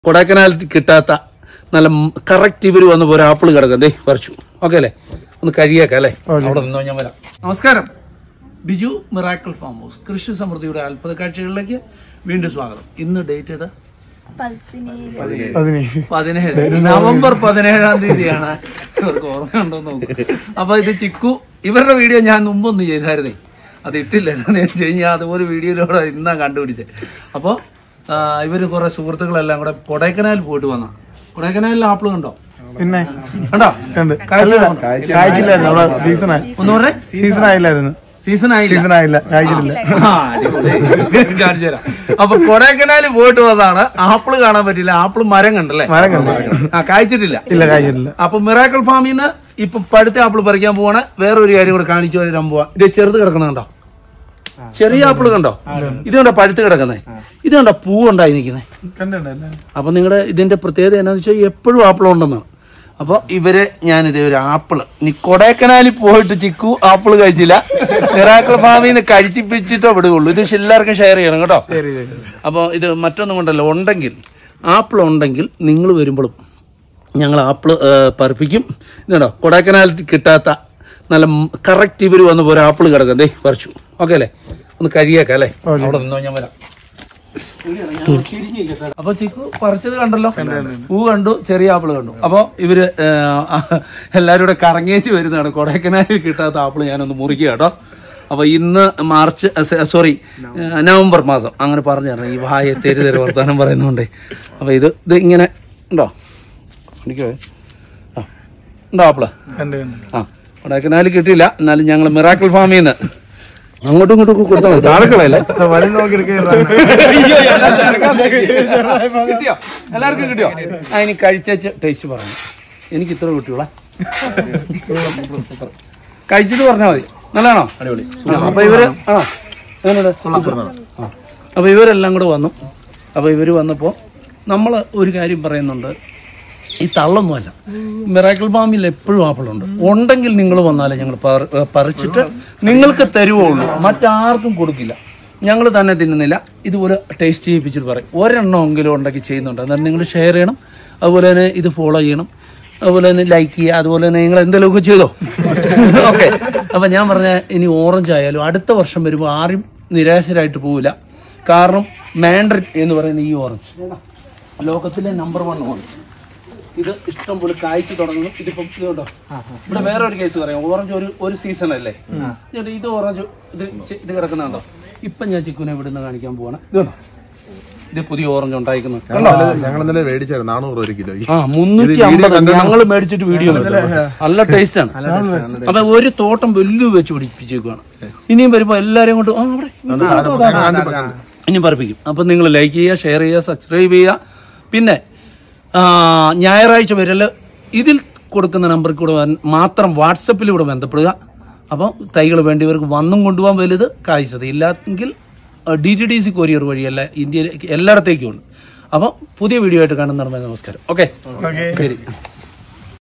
കൊടൈക്കനാലിൽ കിട്ടാത്ത നല്ല കറക്റ്റ് ഇവര് വന്നപ്പോ ഒരു ആപ്പിൾ കിടക്കാം ദേ പറിച്ചു ഓക്കെ അല്ലേ ഒന്ന് കഴിയേക്കാം അല്ലേ അവിടെ നിന്നോ ഞാൻ വരാം നമസ്കാരം ബിജു മിറാക്കിൾ ഫാം ഹൗസ് കൃഷി സമൃദ്ധിയുടെ അത്ഭുത കാഴ്ചകളിലേക്ക് വീണ്ടും സ്വാഗതം ഇന്ന് ഡേറ്റ് ഏതാ പതിനേഴ് നവംബർ പതിനേഴാം തീയതിയാണ് ഇവർക്ക് ഓർമ്മയുണ്ടോ നോക്കും അപ്പൊ ഇത് ചിക്കു ഇവരുടെ വീഡിയോ ഞാൻ മുമ്പൊന്നും ചെയ്തായിരുന്നേ അത് ഇട്ടില്ല എന്താന്ന് വെച്ച് കഴിഞ്ഞാൽ അതുപോലെ വീഡിയോയിലൂടെ ഇന്നാ കണ്ടുപിടിച്ചത് അപ്പോൾ ഇവര് കുറെ സുഹൃത്തുക്കളെല്ലാം കൂടെ കൊടൈക്കനാൽ പോയിട്ട് വന്ന കൊടൈക്കനാലിൽ ആപ്പിൾ കണ്ടോ പിന്നെ കണ്ടോ കണ്ട് കാഴ്ച കായ്ച്ചില്ലായിരുന്നു അവിടെ സീസൺ ആയി ഒന്ന് പറഞ്ഞേ സീസൺ ആയില്ലായിരുന്നു സീസൺ ആയില്ല സീസൺ ആയില്ല കായ്ച്ചിട്ടില്ല ആ, അടിപൊളി. കാണിച്ചു തരാം അപ്പൊ കൊടൈക്കനാല് പോയിട്ട് വന്നതാണ് ആപ്പിള് കാണാൻ പറ്റില്ല ആപ്പിള് മരം കണ്ടല്ലേ മരം കണ്ടു ആ കായ്ച്ചിട്ടില്ല ഇല്ല കായ്ച്ചിട്ടില്ല അപ്പൊ മിറാക്കിൾ ഫാമിൽ നിന്ന് ഇപ്പൊ പഴുത്ത ആപ്പിൾ പറിക്കാൻ പോവാണ് വേറെ ഒരു കാര്യം കൂടെ കാണിച്ചു തരാൻ പോവാ ഇത് ചെറുത് കിടക്കുന്ന കണ്ടോ ചെറിയ ആപ്പിൾ കണ്ടോ ഇത് കണ്ടോ പഴുത്ത് കിടക്കുന്നേ ഇത് കണ്ടോ പൂ ഉണ്ടായി നിൽക്കുന്നേ കണ്ടിട്ടുണ്ടല്ലേ അപ്പൊ നിങ്ങളുടെ ഇതിന്റെ പ്രത്യേകത എന്നാന്ന് വെച്ചാൽ എപ്പോഴും ആപ്പിൾ ഉണ്ടെന്നാണ് അപ്പൊ ഇവര് ഞാനിത് ഒരു ആപ്പിള് ഇനി കൊടൈക്കനാലിൽ പോയിട്ട് ചിക്കു ആപ്പിള് കഴിച്ചില്ല മിറാക്കിൾ ഫാമിൽ നിന്ന് കഴിച്ചിപ്പിച്ചിട്ടോ വിടുകയുള്ളൂ ഇത് എല്ലാവർക്കും ഷെയർ ചെയ്യണം കേട്ടോ ശരി ശരി അപ്പോൾ ഇത് മറ്റൊന്നും കൊണ്ടല്ല ഉണ്ടെങ്കിൽ ആപ്പിൾ ഉണ്ടെങ്കിൽ നിങ്ങൾ വരുമ്പോഴും ഞങ്ങൾ ആപ്പിൾ പറപ്പിക്കും ഇതുണ്ടോ കൊടൈക്കനാലിൽ കിട്ടാത്ത നല്ല കറക്റ്റ് ഇവർ വന്നപ്പോൾ ഒരു ആപ്പിൾ കിടക്കാം ദേ പറിച്ചു ഓക്കെ അല്ലേ ഒന്ന് കഴിയേക്കാം അല്ലേ അവിടെ നിന്നോ ഞാൻ വരാം അപ്പൊ ചിക്കു പറിച്ചത് കണ്ടല്ലോ പൂ കണ്ടു ചെറിയ ആപ്പിൾ കണ്ടു അപ്പൊ ഇവര് ആ, എല്ലാരും കൂടെ കറങ്ങിയേച്ച് വരുന്നതാണ് കൊടൈക്കനാലിൽ കിട്ടാത്ത ആപ്പിൾ ഞാനൊന്ന് മുറിക്കുക കേട്ടോ അപ്പൊ ഇന്ന് മാർച്ച് സോറി നവംബർ മാസം അങ്ങനെ പറഞ്ഞു തരണം ഈ വായ തെരു തെരു വർത്താനം പറയുന്നുണ്ട് അപ്പൊ ഇത് ഇത് ഇങ്ങനെ ഉണ്ടോ എനിക്കോ ആ ഉണ്ടോ ആപ്പിള് കണ്ട് കണ്ട് ആ കൊടൈക്കനാലിൽ കിട്ടിയില്ല എന്നാലും ഞങ്ങൾ മിറാക്കിൾ ഫാമിൽ നിന്ന് അങ്ങോട്ടും ഇങ്ങോട്ടും ഒക്കെ കൊടുത്താൽ മതി താഴെക്കളയല്ലേ വഴി നോക്കി കിട്ടിയോ എല്ലാവർക്കും കിട്ടിയോ ആ ഇനി കഴിച്ച ടേസ്റ്റ് പറഞ്ഞു എനിക്ക് ഇത്ര കിട്ടിയോളാ കഴിച്ചിട്ട് പറഞ്ഞാൽ മതി നല്ലതാണോ അടിപൊളി അപ്പൊ ഇവര് ആണോ എങ്ങനെയുണ്ട് ആ. അപ്പൊ ഇവരെല്ലാം കൂടെ വന്നു അപ്പൊ ഇവര് വന്നപ്പോ നമ്മൾ ഒരു കാര്യം പറയുന്നുണ്ട് ഈ തള്ളൊന്നുമല്ല മിറാക്കിൾ ഫാമിൽ എപ്പോഴും ആപ്പിളുണ്ട് ഉണ്ടെങ്കിൽ നിങ്ങൾ വന്നാലേ ഞങ്ങൾ പറിച്ചിട്ട് നിങ്ങൾക്ക് തരുവുള്ളൂ മറ്റാർക്കും കൊടുക്കില്ല ഞങ്ങൾ തന്നെ തിന്നുന്നില്ല ഇതുപോലെ ടേസ്റ്റ് ചെയ്യിപ്പിച്ചിട്ട് പറയും ഒരെണ്ണമെങ്കിലും ഉണ്ടെങ്കിൽ ചെയ്യുന്നുണ്ട് അന്നേരം നിങ്ങൾ ഷെയർ ചെയ്യണം അതുപോലെ തന്നെ ഇത് ഫോളോ ചെയ്യണം അതുപോലെ തന്നെ ലൈക്ക് ചെയ്യുക അതുപോലെ തന്നെ നിങ്ങൾ എന്തെങ്കിലുമൊക്കെ ചെയ്തോ ഓക്കെ അപ്പം ഞാൻ പറഞ്ഞ ഇനി ഓറഞ്ച് ആയാലും അടുത്ത വർഷം വരുമ്പോൾ ആരും നിരാശരായിട്ട് പോവില്ല കാരണം മാൻഡ്രിൻ എന്ന് പറയുന്ന ഈ ഓറഞ്ച് ലോകത്തിലെ നമ്പർ വൺ ഓറഞ്ച് ഇത് ഇഷ്ടം പോലെ കായ്ച്ചു തുടങ്ങുന്നു ഇതിപ്പം ഇത് കണ്ടോ ഇവിടെ വേറെ ഒരു കേസ് പറയാം ഓറഞ്ച് ഒരു ഒരു സീസൺ അല്ലേ എന്നിട്ട് ഇത് ഓറഞ്ച് ഇത് ചെ- ഇത് കിടക്കുന്നുണ്ടോ ഇപ്പം ഞാൻ ചിക്കുനെ ഇവിടുന്ന് കാണിക്കാൻ പോവാണ് ഇത് കണ്ടോ ഇത് പുതിയ ഓറഞ്ച് ഉണ്ടായിരിക്കുന്നത് കണ്ടോ ഞങ്ങൾ ഇന്നലെ മേടിച്ചായിരുന്നു നാനൂറ് ഒരു കിലോ ആ മുന്നൂറ്റി അമ്പത് ഞങ്ങൾ മേടിച്ചിട്ട് വീഡിയോ നല്ല ടേസ്റ്റ് ആണ് അപ്പൊ ഒരു തോട്ടം വലിയ വെച്ച് പിടിപ്പിച്ചേക്കുവാണ് ഇനിയും വരുമ്പോ എല്ലാരെയും കൊണ്ട് ആ അവിടെ ഇവിടെ തോട്ടം അതാ. ഇനിയും പറപ്പിക്കും അപ്പൊ നിങ്ങൾ ലൈക്ക് ചെയ്യുക ഷെയർ ചെയ്യുക സബ്സ്ക്രൈബ് ചെയ്യുക പിന്നെ ആ, ഞായറാഴ്ച വരല് ഇതിൽ കൊടുക്കുന്ന നമ്പറിൽ കൂടെ വൻ- മാത്രം വാട്സപ്പിലൂടെ ബന്ധപ്പെടുക അപ്പോൾ തൈകൾ വേണ്ടിയവർക്ക് വന്നും കൊണ്ടുപോകാൻ വലുത് കായ്ച്ചത് ഇല്ലെങ്കിൽ D T D C courier വഴിയല്ല ഇന്ത്യയിൽ എല്ലായിടത്തേക്കും ഉണ്ട് അപ്പോൾ പുതിയ വീഡിയോ ആയിട്ട് കാണുന്നതാണ് നമസ്കാരം ഓക്കെ ശരി